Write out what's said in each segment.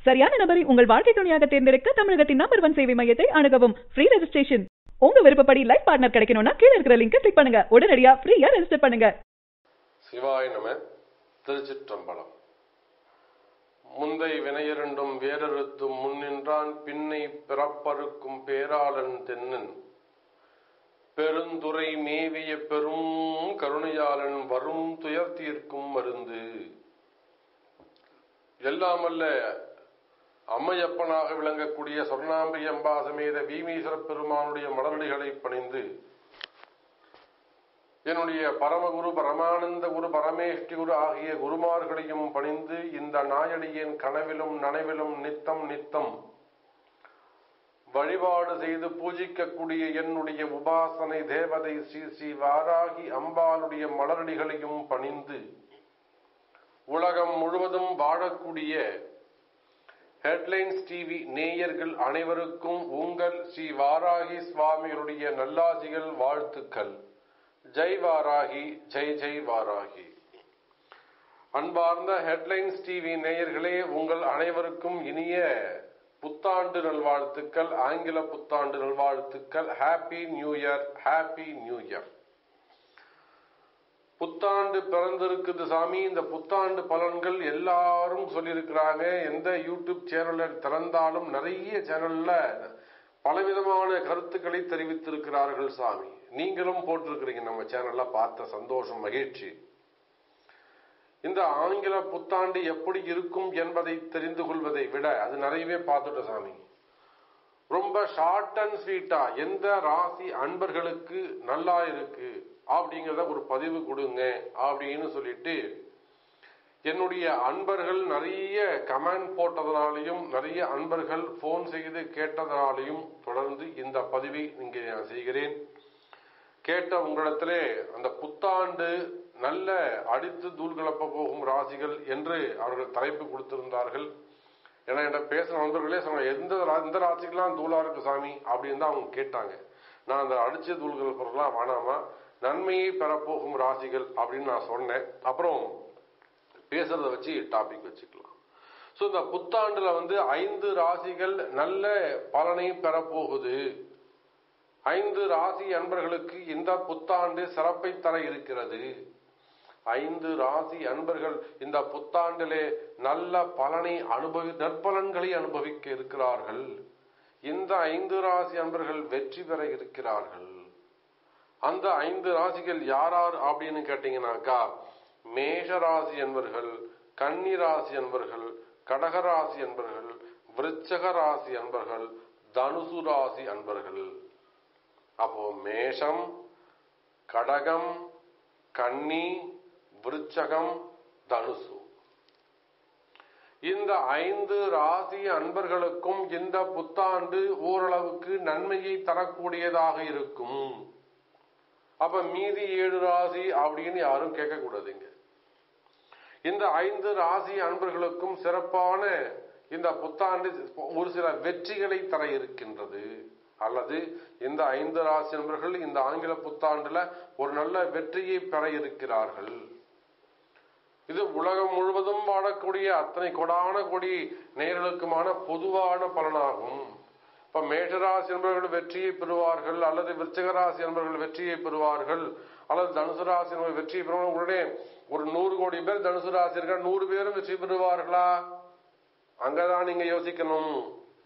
சரியான நபரை உங்கள் வாழ்க்கை துணையாக தேர்ந்தெடுக்க தமிழகத்தின் நம்பர் ஒன் சேவை மையத்தை அணுகவும் ஃப்ரீ ரெஜிஸ்ட்ரேஷன் உங்க விருப்பப்படி லைஃப் பார்ட்னர் கிடைக்கணும்னா கீழ இருக்கிற லிங்கை கிளிக் பண்ணுங்க உடனடியா ஃப்ரீயா ரெஜிஸ்டர் பண்ணுங்க சிவாய நம திருச்சிற்றம்பலம் முந்தை வினையிரண்டும் வேறறுத்தும் முன்னின்றான் பின்னை பிறப்பறுக்கும் பேராளன் தென்னன் பெருந்துரை மேவிய பெரும் கருணையாளன் வரும் துயர் தீர்க்கும் மருந்து எல்லாமல்ல அம்மையப்பனாக விளங்கக்கூடிய சொர்ணாம்பி அம்பா சமேத பீமீஸ்வர பெருமானுடைய மலரடிகளை பணிந்து என்னுடைய பரமகுரு பரமானந்த குரு பரமேஷ்டி குரு ஆகிய குருமார்களையும் பணிந்து இந்த நாயடியின் கனவிலும் நனவிலும் நித்தம் நித்தம் வழிபாடு செய்து பூஜிக்கக்கூடிய என்னுடைய உபாசனை தேவதை ஸ்ரீ ஸ்ரீ வாராகி அம்பாளுடைய மலரடிகளையும் பணிந்து உலகம் முழுவதும் வாழக்கூடிய ஹெட்லைன்ஸ் டிவி நேயர்கள் அனைவருக்கும் உங்கள் ஸ்ரீ வாராகி சுவாமிகளுடைய நல்லாசிகள் வாழ்த்துக்கள் ஜெய் வாராகி ஜெய் ஜெய் வாராகி அன்பார்ந்த ஹெட்லைன்ஸ் டிவி நேயர்களே உங்கள் அனைவருக்கும் இனிய புத்தாண்டு நல்வாழ்த்துக்கள் ஆங்கில புத்தாண்டு நல்வாழ்த்துக்கள் happy new year happy new year புத்தாண்டு பிறந்திருக்குது சாமி இந்த புத்தாண்டு பலன்கள் எல்லாரும் சொல்லியிருக்கிறாங்க எந்த யூடியூப் சேனல்ல திறந்தாலும் நிறைய சேனல்ல பலவிதமான கருத்துக்களை தெரிவித்திருக்கிறார்கள் சாமி நீங்களும் போட்டிருக்கிறீங்க நம்ம சேனல்ல பார்த்த சந்தோஷம் மகிழ்ச்சி இந்த ஆங்கில புத்தாண்டு எப்படி இருக்கும் என்பதை தெரிந்து கொள்வதை விட அது நிறையவே பார்த்துட்டோம் சாமி ரொம்ப ஷார்ட் அண்ட் ஸ்வீட்டா எந்த ராசி அன்பர்களுக்கு நல்லா இருக்கு அப்படிங்கிறத ஒரு பதிவு கொடுங்க அப்படின்னு சொல்லிட்டு என்னுடைய அன்பர்கள் நிறைய கமெண்ட் போட்டதனாலையும் நிறைய அன்பர்கள் போன் செய்து கேட்டதனாலையும் தொடர்ந்து இந்த பதிவை இங்கே நான் செய்கிறேன் கேட்ட உங்களிடத்திலே அந்த புத்தாண்டு நல்ல அடித்து தூள் கிளப்ப போகும் ராசிகள் என்று அவர்கள் தலைப்பு கொடுத்திருந்தார்கள் ஏன்னா என்கிட்ட பேசின நண்பர்களே சொன்னாங்க எந்த எந்த ராசிக்கெல்லாம் தூளா இருக்கு சாமி அப்படின்னு தான் அவங்க கேட்டாங்க நான் அந்த அடிச்ச தூள்கள் பொருள்லாம் வேணாமா நன்மையை பெறப்போகும் ராசிகள் அப்படின்னு நான் சொன்னேன் அப்புறம் பேசுறத வச்சு டாபிக் வச்சுக்கலாம் ஸோ இந்த புத்தாண்டுல வந்து ஐந்து ராசிகள் நல்ல பலனை பெறப்போகுது ஐந்து ராசி அன்பர்களுக்கு இந்த புத்தாண்டு சிறப்பை தர இருக்கிறது ஐந்து ராசி அன்பர்கள் இந்த புத்தாண்டிலே நல்ல பலனை அனுபவி நற்பலன்களை அனுபவிக்க இருக்கிறார்கள் இந்த ஐந்து ராசி அன்பர்கள் வெற்றி பெற இருக்கிறார்கள் அந்த ஐந்து ராசிகள் யாரார் அப்படின்னு கேட்டீங்கன்னாக்கா மேஷ ராசி என்பர்கள் கன்னி ராசி என்பர்கள் கடகராசி என்பர்கள் விருச்சக ராசி அன்பர்கள் தனுசு ராசி அன்பர்கள் அப்போ மேஷம் கடகம் கன்னி விருச்சகம் தனுசு இந்த ஐந்து ராசி அன்பர்களுக்கும் இந்த புத்தாண்டு ஓரளவுக்கு நன்மையை தரக்கூடியதாக இருக்கும் அப்ப மீதி ஏழு ராசி அப்படின்னு யாரும் கேட்க கூடாதுங்க இந்த ஐந்து ராசி அன்பர்களுக்கும் சிறப்பான இந்த புத்தாண்டு ஒரு சில வெற்றிகளை தர இருக்கின்றது அல்லது இந்த ஐந்து ராசி நண்பர்கள் இந்த ஆங்கில புத்தாண்டுல ஒரு நல்ல வெற்றியை பெற இருக்கிறார்கள் இது உலகம் முழுவதும் வாழக்கூடிய அத்தனை கொடான கொடி நேர்களுக்குமான பொதுவான பலனாகும் இப்ப மேஷராசி என்பவர்கள் வெற்றியை பெறுவார்கள் அல்லது விருச்சகராசி என்பவர்கள் வெற்றியை பெறுவார்கள் அல்லது தனுசு ராசி என்பவர்கள் வெற்றியை பெறுவார்கள் உடனே ஒரு நூறு கோடி பேர் தனுசு ராசி இருக்கா நூறு பேரும் வெற்றி பெறுவார்களா அங்கதான் நீங்க யோசிக்கணும்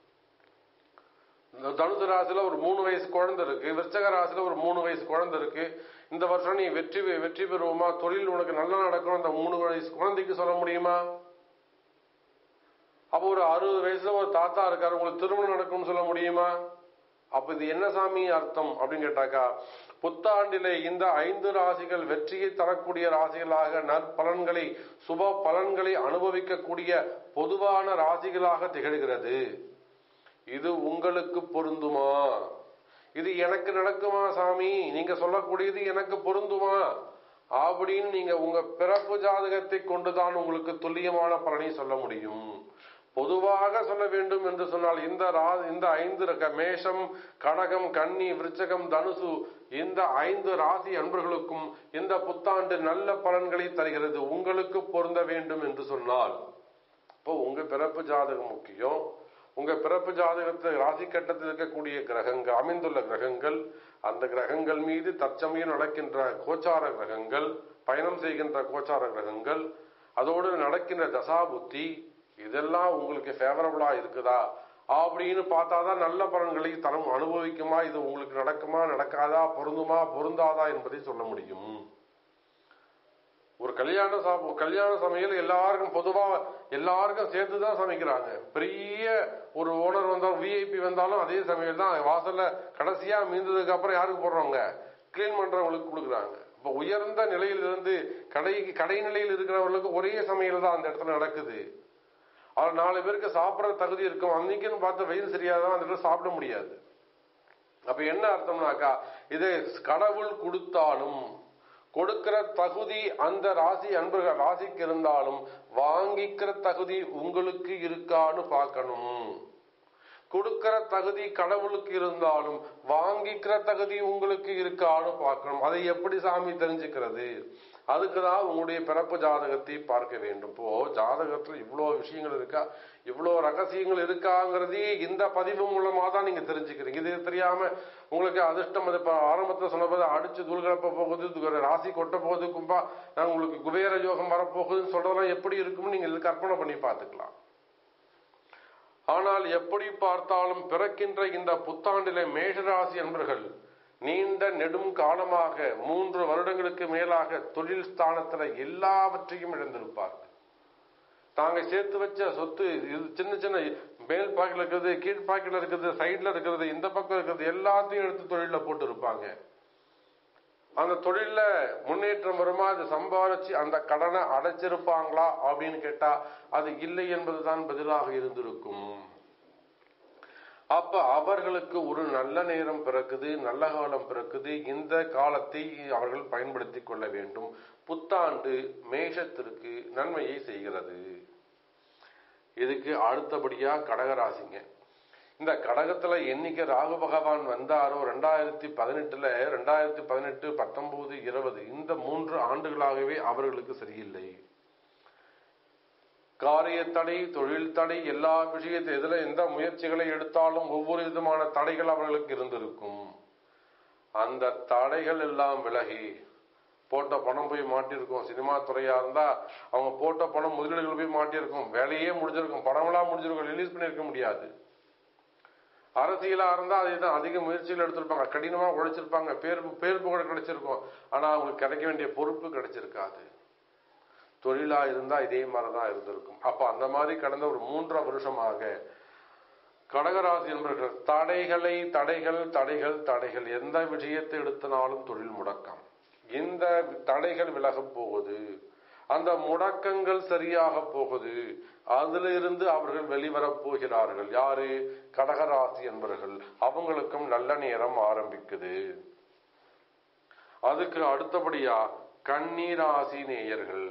தனுசு ராசியில ஒரு மூணு வயசு குழந்தை இருக்கு விருச்சக ராசியில ஒரு மூணு வயசு குழந்தை இருக்கு இந்த வருஷம் நீ வெற்றி வெற்றி பெறுவோமா தொழில் உனக்கு நல்லா நடக்கும் அந்த மூணு வயசு குழந்தைக்கு சொல்ல முடியுமா அப்போ ஒரு அறுபது வயசுல ஒரு தாத்தா இருக்காரு உங்களுக்கு திருமணம் நடக்கும்னு சொல்ல முடியுமா அப்ப இது என்ன சாமி அர்த்தம் அப்படின்னு கேட்டாக்கா புத்தாண்டிலே இந்த ஐந்து ராசிகள் வெற்றியை தரக்கூடிய ராசிகளாக நற்பலன்களை சுப பலன்களை அனுபவிக்கக்கூடிய பொதுவான ராசிகளாக திகழ்கிறது இது உங்களுக்கு பொருந்துமா இது எனக்கு நடக்குமா சாமி நீங்க சொல்லக்கூடியது எனக்கு பொருந்துமா அப்படின்னு நீங்க உங்க பிறப்பு ஜாதகத்தை கொண்டுதான் உங்களுக்கு துல்லியமான பலனை சொல்ல முடியும் பொதுவாக சொல்ல வேண்டும் என்று சொன்னால் இந்த ரா- இந்த ஐந்து ரக மேஷம் கடகம் கன்னி விருச்சகம் தனுசு இந்த ஐந்து ராசி அன்பர்களுக்கும் இந்த புத்தாண்டு நல்ல பலன்களை தருகிறது உங்களுக்கு பொருந்த வேண்டும் என்று சொன்னால் இப்போ உங்க பிறப்பு ஜாதகம் முக்கியம் உங்க பிறப்பு ஜாதகத்தில் ராசி கட்டத்தில் இருக்கக்கூடிய கிரகங்கள் அமைந்துள்ள கிரகங்கள் அந்த கிரகங்கள் மீது தற்சமயம் நடக்கின்ற கோச்சார கிரகங்கள் பயணம் செய்கின்ற கோச்சார கிரகங்கள் அதோடு நடக்கின்ற தசா புத்தி இதெல்லாம் உங்களுக்கு ஃபேவரபிளா இருக்குதா அப்படின்னு பார்த்தாதான் நல்ல பலன்களை தரம் அனுபவிக்குமா இது உங்களுக்கு நடக்குமா நடக்காதா பொருந்துமா பொருந்தாதா என்பதை சொல்ல முடியும் ஒரு கல்யாண சாப்பு கல்யாண சமையல் எல்லாருக்கும் பொதுவா எல்லாருக்கும் சேர்த்து தான் சமைக்கிறாங்க பெரிய ஒரு ஓனர் வந்தாலும் விஐபி வந்தாலும் அதே சமையல் தான் வாசல்ல கடைசியா மீந்ததுக்கு அப்புறம் யாருக்கு போடுறாங்க கிளீன் பண்றவங்களுக்கு கொடுக்குறாங்க இப்போ உயர்ந்த நிலையிலிருந்து கடை கடைநிலையில் இருக்கிறவர்களுக்கு ஒரே சமையல் தான் அந்த இடத்துல நடக்குது அவர் நாலு பேருக்கு சாப்பிட்ற தகுதி இருக்கும் அன்னைக்குன்னு பார்த்து வெயில் சரியாதான் அந்த இடத்துல சாப்பிட முடியாது அப்ப என்ன அர்த்தம்னாக்கா இது கடவுள் கொடுத்தாலும் கொடுக்கிற தகுதி அந்த ராசி அன்பர்கள் ராசிக்கு இருந்தாலும் வாங்கிக்கிற தகுதி உங்களுக்கு இருக்கான்னு பார்க்கணும் கொடுக்கிற தகுதி கடவுளுக்கு இருந்தாலும் வாங்கிக்கிற தகுதி உங்களுக்கு இருக்கான்னு பார்க்கணும் அதை எப்படி சாமி தெரிஞ்சுக்கிறது அதுக்குதான் உங்களுடைய பிறப்பு ஜாதகத்தை பார்க்க வேண்டும் இப்போ ஜாதகத்துல இவ்வளோ விஷயங்கள் இருக்கா இவ்வளோ ரகசியங்கள் இருக்காங்கிறதே இந்த பதிவு மூலமா தான் நீங்க தெரிஞ்சுக்கிறீங்க இது தெரியாம உங்களுக்கு அதிர்ஷ்டம் அது இப்ப ஆரம்பத்துல சொன்னபோது அடிச்சு தூள்கிழப்ப போகுது ராசி கொட்ட போகுது கும்பா நான் உங்களுக்கு குபேர யோகம் வரப்போகுதுன்னு சொல்றதெல்லாம் எப்படி இருக்கும்னு நீங்க கற்பனை பண்ணி பார்த்துக்கலாம் ஆனால் எப்படி பார்த்தாலும் பிறக்கின்ற இந்த புத்தாண்டிலே மேஷராசி என்பர்கள் நீண்ட நெடும் காலமாக மூன்று வருடங்களுக்கு மேலாக தொழில் ஸ்தானத்துல எல்லாவற்றையும் இழந்திருப்பார்கள் தாங்க சேர்த்து வச்ச சொத்து இது சின்ன சின்ன மேல் பாக்கில் இருக்கிறது கீழ் பாக்கில் இருக்கிறது சைட்ல இருக்கிறது இந்த பக்கம் இருக்கிறது எல்லாத்தையும் எடுத்து தொழில போட்டு இருப்பாங்க அந்த தொழில முன்னேற்றம் வருமா அது சம்பாதிச்சு அந்த கடனை அடைச்சிருப்பாங்களா அப்படின்னு கேட்டா அது இல்லை என்பதுதான் பதிலாக இருந்திருக்கும் அப்ப அவர்களுக்கு ஒரு நல்ல நேரம் பிறக்குது நல்ல காலம் பிறக்குது இந்த காலத்தை அவர்கள் பயன்படுத்தி கொள்ள வேண்டும் புத்தாண்டு மேஷத்திற்கு நன்மையை செய்கிறது இதுக்கு அடுத்தபடியா கடகராசிங்க இந்த கடகத்துல என்னைக்கு ராகு பகவான் வந்தாரோ ரெண்டாயிரத்தி பதினெட்டுல ரெண்டாயிரத்தி பதினெட்டு பத்தொன்பது இருபது இந்த மூன்று ஆண்டுகளாகவே அவர்களுக்கு சரியில்லை காரிய தடை தொழில் தடை எல்லா விஷயத்தை எதுல எந்த முயற்சிகளை எடுத்தாலும் ஒவ்வொரு விதமான தடைகள் அவர்களுக்கு இருந்திருக்கும் அந்த தடைகள் எல்லாம் விலகி போட்ட பணம் போய் மாட்டிருக்கும் சினிமா துறையா இருந்தா அவங்க போட்ட பணம் முதலீடுகள் போய் மாட்டிருக்கும் வேலையே முடிஞ்சிருக்கும் படமெல்லாம் முடிஞ்சிருக்கும் ரிலீஸ் பண்ணிருக்க முடியாது அரசியலா இருந்தா அதுதான் அதிக முயற்சிகள் எடுத்திருப்பாங்க கடினமா உழைச்சிருப்பாங்க பேர் பேர் புகழ் கிடைச்சிருக்கும் ஆனா அவங்களுக்கு கிடைக்க வேண்டிய பொறுப்பு கிடைச்சிருக்காது தொழிலா இருந்தா இதே மாதிரிதான் இருந்திருக்கும் அப்ப அந்த மாதிரி கடந்த ஒரு மூன்றரை வருஷமாக கடகராசி என்பவர்கள் தடைகளை தடைகள் தடைகள் தடைகள் எந்த விஷயத்தை எடுத்தனாலும் தொழில் முடக்கம் இந்த தடைகள் விலகப் போகுது அந்த முடக்கங்கள் சரியாக போகுது அதுல இருந்து அவர்கள் வெளிவரப் போகிறார்கள் யாரு கடகராசி என்பவர்கள் அவங்களுக்கும் நல்ல நேரம் ஆரம்பிக்குது அதுக்கு அடுத்தபடியா கண்ணீராசி நேயர்கள்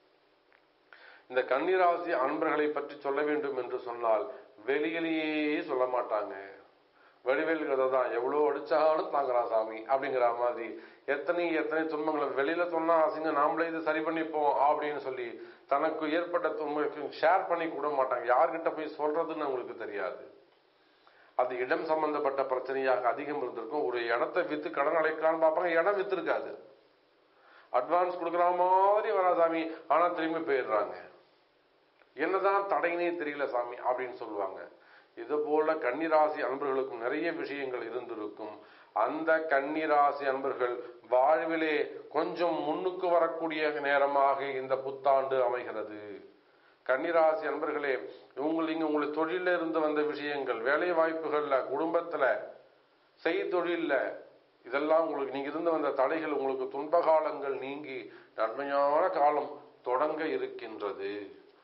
இந்த கன்னிராசி அன்பர்களை பற்றி சொல்ல வேண்டும் என்று சொன்னால் வெளியிலேயே சொல்ல மாட்டாங்க வெளிவெளி கதை தான் எவ்வளோ அடிச்சாலும் தாங்குறான் சாமி அப்படிங்கிற மாதிரி எத்தனை எத்தனை துன்பங்களை வெளியில சொன்னா அசிங்க நாமளே இது சரி பண்ணிப்போம் அப்படின்னு சொல்லி தனக்கு ஏற்பட்ட துன்பங்களுக்கு ஷேர் பண்ணி கூட மாட்டாங்க யார்கிட்ட போய் சொல்றதுன்னு அவங்களுக்கு தெரியாது அது இடம் சம்பந்தப்பட்ட பிரச்சனையாக அதிகம் இருந்திருக்கும் ஒரு இடத்தை வித்து கடன் அடைக்கலாம்னு பார்ப்பாங்க இடம் வித்து இருக்காது அட்வான்ஸ் கொடுக்குற மாதிரி வரா சாமி ஆனா திரும்பி போயிடுறாங்க என்னதான் தடைனே தெரியல சாமி அப்படின்னு சொல்லுவாங்க இது போல கன்னிராசி அன்பர்களுக்கும் நிறைய விஷயங்கள் இருந்திருக்கும் அந்த கன்னிராசி அன்பர்கள் வாழ்விலே கொஞ்சம் முன்னுக்கு வரக்கூடிய நேரமாக இந்த புத்தாண்டு அமைகிறது கன்னிராசி அன்பர்களே உங்கள் இங்க உங்களை தொழில இருந்து வந்த விஷயங்கள் வேலை வாய்ப்புகள்ல குடும்பத்துல செய் தொழில்ல இதெல்லாம் உங்களுக்கு நீங்க இருந்து வந்த தடைகள் உங்களுக்கு துன்ப காலங்கள் நீங்கி நன்மையான காலம் தொடங்க இருக்கின்றது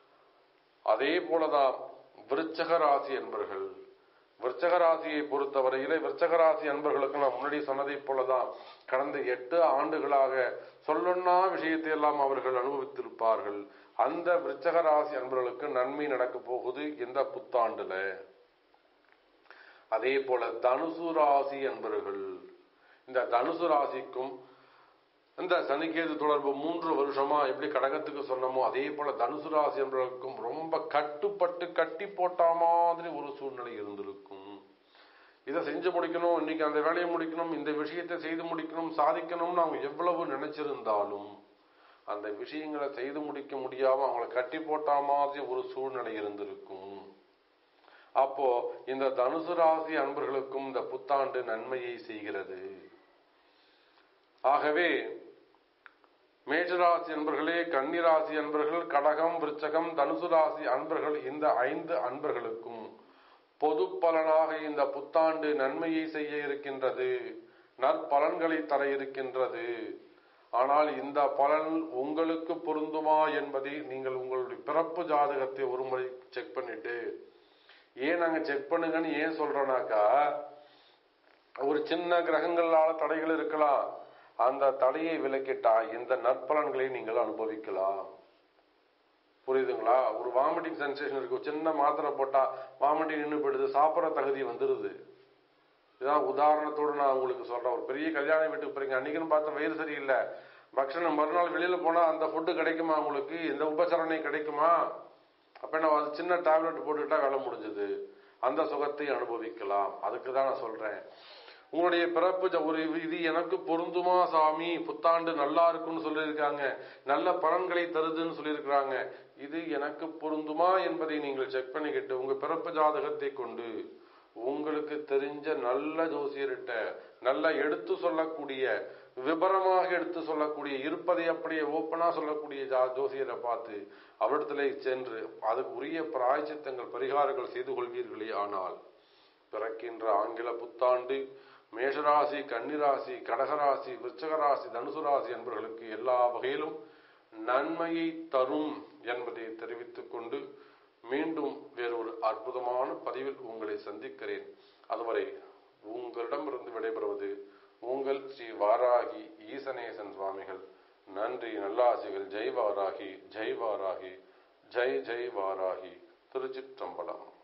அதே போலதான் விருச்சக ராசி என்பர்கள் விருச்சக ராசியை பொறுத்தவரையிலே விருச்சக ராசி அன்பர்களுக்கு நான் முன்னாடி சொன்னதை போலதான் கடந்த எட்டு ஆண்டுகளாக சொல்லொன்னா விஷயத்தை எல்லாம் அவர்கள் அனுபவித்திருப்பார்கள் அந்த விருச்சக ராசி அன்பர்களுக்கு நன்மை நடக்க போகுது இந்த புத்தாண்டுல அதே போல தனுசு ராசி அன்பர்கள் இந்த தனுசு ராசிக்கும் இந்த சனிக்கேது தொடர்பு மூன்று வருஷமா எப்படி கடகத்துக்கு சொன்னமோ அதே போல தனுசு ராசி என்பவர்களுக்கும் ரொம்ப கட்டுப்பட்டு கட்டி போட்ட மாதிரி ஒரு சூழ்நிலை இருந்திருக்கும் இதை செஞ்சு முடிக்கணும் இன்னைக்கு அந்த வேலையை முடிக்கணும் இந்த விஷயத்தை செய்து முடிக்கணும் சாதிக்கணும்னு அவங்க எவ்வளவு நினைச்சிருந்தாலும் அந்த விஷயங்களை செய்து முடிக்க முடியாம அவங்கள கட்டி போட்ட மாதிரி ஒரு சூழ்நிலை இருந்திருக்கும் அப்போ இந்த தனுசு ராசி அன்பர்களுக்கும் இந்த புத்தாண்டு நன்மையை செய்கிறது ஆகவே மேஷராசி அன்பர்களே கன்னிராசி அன்பர்கள் கடகம் விருச்சகம் தனுசு ராசி அன்பர்கள் இந்த ஐந்து அன்பர்களுக்கும் பொது பலனாக இந்த புத்தாண்டு நன்மையை செய்ய இருக்கின்றது நற்பலன்களை தர இருக்கின்றது ஆனால் இந்த பலன் உங்களுக்கு பொருந்துமா என்பதை நீங்கள் உங்களுடைய பிறப்பு ஜாதகத்தை ஒரு முறை செக் பண்ணிட்டு ஏன் நாங்க செக் பண்ணுங்கன்னு ஏன் சொல்றோம்னாக்கா ஒரு சின்ன கிரகங்களால தடைகள் இருக்கலாம் அந்த தடையை விலக்கிட்டா இந்த நற்பலன்களை நீங்கள் அனுபவிக்கலாம் புரியுதுங்களா ஒரு வாமிட்டிங் சென்சேஷன் இருக்கு ஒரு சின்ன மாத்திரை போட்டா வாமிட்டிங் நின்று போயிடுது சாப்பிட்ற தகுதி வந்துடுது இதான் உதாரணத்தோடு நான் உங்களுக்கு சொல்றேன் ஒரு பெரிய கல்யாண வீட்டுக்கு போறீங்க அன்னைக்குன்னு பார்த்தா வயிறு சரியில்லை பக்ஷணம் மறுநாள் வெளியில போனா அந்த ஃபுட்டு கிடைக்குமா உங்களுக்கு இந்த உபசரணை கிடைக்குமா அப்ப நான் அது சின்ன டேப்லெட் போட்டுக்கிட்டா வேலை முடிஞ்சது அந்த சுகத்தை அனுபவிக்கலாம் அதுக்கு தான் நான் சொல்றேன் உங்களுடைய பிறப்பு ஜ- ஒரு இது எனக்கு பொருந்துமா சாமி புத்தாண்டு நல்லா இருக்குன்னு சொல்லியிருக்காங்க நல்ல பலன்களை தருதுன்னு சொல்லியிருக்கிறாங்க இது எனக்கு பொருந்துமா என்பதை நீங்கள் செக் பண்ணிக்கிட்டு உங்க பிறப்பு ஜாதகத்தை கொண்டு உங்களுக்கு தெரிஞ்ச நல்ல ஜோசியர்கிட்ட நல்ல எடுத்து சொல்லக்கூடிய விபரமாக எடுத்து சொல்லக்கூடிய இருப்பதை அப்படியே ஓப்பனா சொல்லக்கூடிய ஜா- ஜோசியரை பார்த்து அவரிடத்திலே சென்று அதுக்கு உரிய பிராய்ச்சித்தங்கள் பரிகாரங்கள் செய்து கொள்வீர்களே ஆனால் பிறக்கின்ற ஆங்கில புத்தாண்டு மேஷராசி கன்னிராசி கடகராசி விருச்சகராசி தனுசு ராசி என்பவர்களுக்கு எல்லா வகையிலும் நன்மையை தரும் என்பதை தெரிவித்துக் கொண்டு மீண்டும் வேறொரு அற்புதமான பதிவில் உங்களை சந்திக்கிறேன் அதுவரை உங்களிடமிருந்து விடைபெறுவது உங்கள் ஸ்ரீ வாராகி ஈசனேசன் சுவாமிகள் நன்றி நல்லாசிகள் ஜெய் வாராகி ஜெய் வாராகி ஜெய் ஜெய் வாராகி திருச்சிற்றம்பலம்